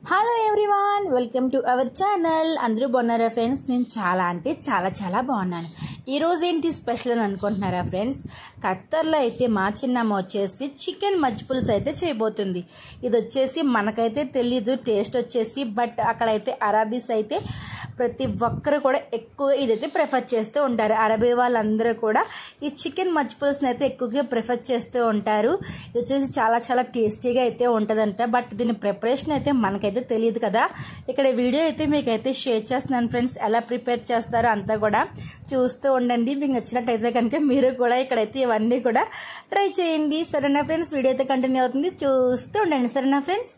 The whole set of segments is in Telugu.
hello everyone welcome to our channel అందరూ బాగున్నారా ఫ్రెండ్స్ నేను చాలా అంటే చాలా చాలా బాగున్నాను ఈరోజు ఏంటి స్పెషల్ అని అనుకుంటున్నారా ఫ్రెండ్స్ ఖత్తర్లో అయితే మా చిన్నమ్మ వచ్చేసి చికెన్ మజ్జి పులుసు అయితే చేయబోతుంది ఇది వచ్చేసి మనకైతే తెలీదు టేస్ట్ వచ్చేసి బట్ అక్కడైతే అరబీస్ అయితే ప్రతి ఒక్కరు కూడా ఎక్కువ ఇదైతే ప్రిఫర్ చేస్తూ ఉంటారు అరబీ వాళ్ళందరూ కూడా ఈ చికెన్ మజ్జి పులుసుని అయితే ఎక్కువగా ప్రిఫర్ చేస్తూ ఉంటారు ఇది వచ్చేసి చాలా చాలా టేస్టీగా అయితే ఉంటుందంట బట్ దీని ప్రిపరేషన్ అయితే మనకైతే తెలియదు కదా ఇక్కడ వీడియో అయితే మీకైతే షేర్ చేస్తున్నాను ఫ్రెండ్స్ ఎలా ప్రిపేర్ చేస్తారో అంతా కూడా చూస్తూ ఉండండి మీకు నచ్చినట్టయితే కనుక మీరు కూడా ఇక్కడైతే ఇవన్నీ కూడా ట్రై చేయండి సరేనా ఫ్రెండ్స్ వీడియో అయితే కంటిన్యూ అవుతుంది చూస్తూ ఉండండి సరేనా ఫ్రెండ్స్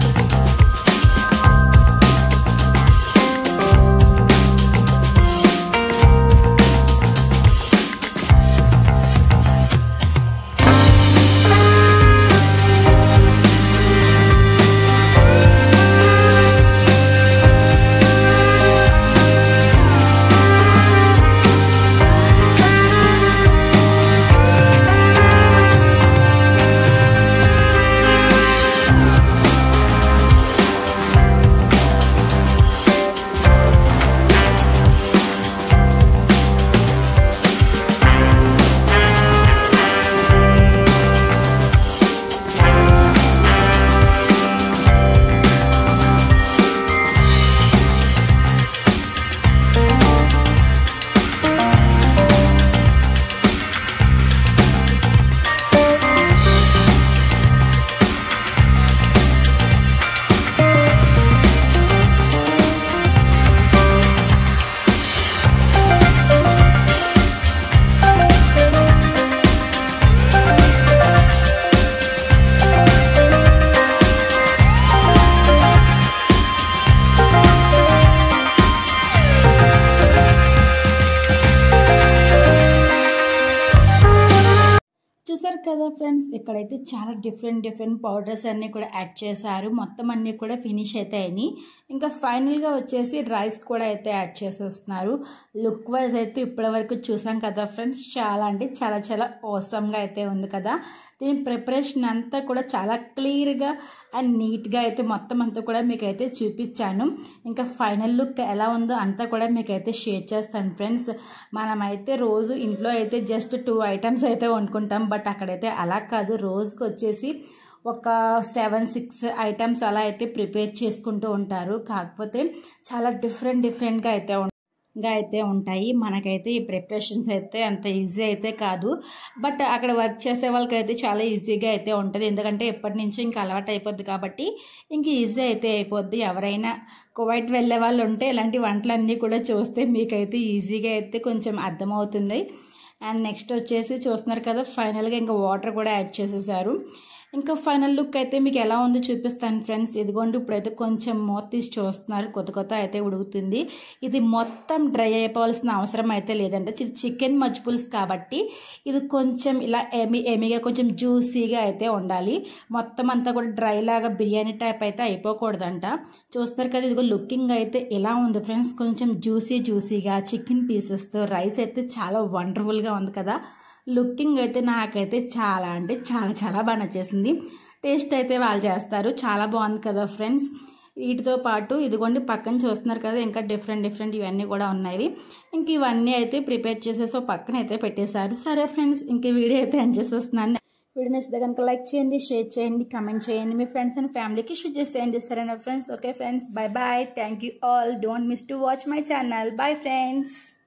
చూసారు కదా ఫ్రెండ్స్ ఇక్కడైతే చాలా డిఫరెంట్ డిఫరెంట్ పౌడర్స్ అన్నీ కూడా యాడ్ చేశారు మొత్తం అన్నీ కూడా ఫినిష్ అయితే అయినాయి ఇంకా ఫైనల్గా వచ్చేసి రైస్ కూడా అయితే యాడ్ చేసేస్తున్నారు లుక్ వైజ్ అయితే ఇప్పటి వరకు చూసాం కదా ఫ్రెండ్స్ చాలా అంటే చాలా చాలా ఓసమ్గా అయితే ఉంది కదా దీని ప్రిపరేషన్ అంతా కూడా చాలా క్లియర్గా అండ్ నీట్గా అయితే మొత్తం అంతా కూడా మీకైతే చూపించాను ఇంకా ఫైనల్ లుక్ ఎలా ఉందో అంతా కూడా మీకైతే షేర్ చేస్తాను ఫ్రెండ్స్ మనమైతే రోజు ఇంట్లో అయితే జస్ట్ టూ ఐటమ్స్ అయితే వండుకుంటాం బట్ అక్కడైతే అలా కాదు రోజుకి వచ్చేసి ఒక సెవెన్ సిక్స్ ఐటమ్స్ అలా అయితే ప్రిపేర్ చేసుకుంటూ ఉంటారు కాకపోతే చాలా డిఫరెంట్ డిఫరెంట్గా అయితే గా అయితే ఉంటాయి మనకైతే ఈ ప్రిపరేషన్స్ అయితే అంత ఈజీ అయితే కాదు బట్ అక్కడ వర్క్ చేసే వాళ్ళకైతే చాలా ఈజీగా అయితే ఉంటుంది ఎందుకంటే ఎప్పటి నుంచో ఇంకా అలవాటు అయిపోద్ది కాబట్టి ఇంక ఈజీ అయితే అయిపోద్ది ఎవరైనా కువైట్ వెళ్ళే వాళ్ళు ఉంటే ఇలాంటి వంటలన్నీ కూడా చూస్తే మీకైతే ఈజీగా అయితే కొంచెం అర్థమవుతుంది అండ్ నెక్స్ట్ వచ్చేసి చూస్తున్నారు కదా ఫైనల్గా ఇంకా వాటర్ కూడా యాడ్ చేసేసారు ఇంకా ఫైనల్ లుక్ అయితే మీకు ఎలా ఉందో చూపిస్తాను ఫ్రెండ్స్ ఇదిగోండి ఇప్పుడైతే కొంచెం మూత తీసి చూస్తున్నారు కొత్త కొత్త అయితే ఉడుకుతుంది ఇది మొత్తం డ్రై అయిపోవాల్సిన అవసరం అయితే లేదంటే చికెన్ మజ్పుల్స్ కాబట్టి ఇది కొంచెం ఇలా ఎమి ఎమిగా కొంచెం జ్యూసీగా అయితే ఉండాలి మొత్తం అంతా కూడా డ్రై లాగా బిర్యానీ టైప్ అయితే అయిపోకూడదంట చూస్తారు కదా ఇదిగో లుకింగ్ అయితే ఎలా ఉంది ఫ్రెండ్స్ కొంచెం జ్యూసీ జ్యూసీగా చికెన్ పీసెస్తో రైస్ అయితే చాలా వండర్ఫుల్గా ఉంది కదా లుకింగ్ అయితే నాకైతే చాలా అంటే చాలా చాలా బాగా నచ్చేసింది టేస్ట్ అయితే వాళ్ళు చేస్తారు చాలా బాగుంది కదా ఫ్రెండ్స్ వీటితో పాటు ఇదిగోండి పక్కన చూస్తున్నారు కదా ఇంకా డిఫరెంట్ డిఫరెంట్ ఇవన్నీ కూడా ఉన్నాయి ఇంక ఇవన్నీ అయితే ప్రిపేర్ చేసేసి పక్కన అయితే పెట్టేశారు సరే ఫ్రెండ్స్ ఇంక వీడియో అయితే ఎంజాయ్ చేస్తున్నాను వీడియో నచ్చితే కనుక లైక్ చేయండి షేర్ చేయండి కమెంట్ చేయండి మీ ఫ్రెండ్స్ అండ్ ఫ్యామిలీకి షూట్ చేసేయండి సరేనా friends okay friends bye bye thank you all don't miss to watch my channel bye friends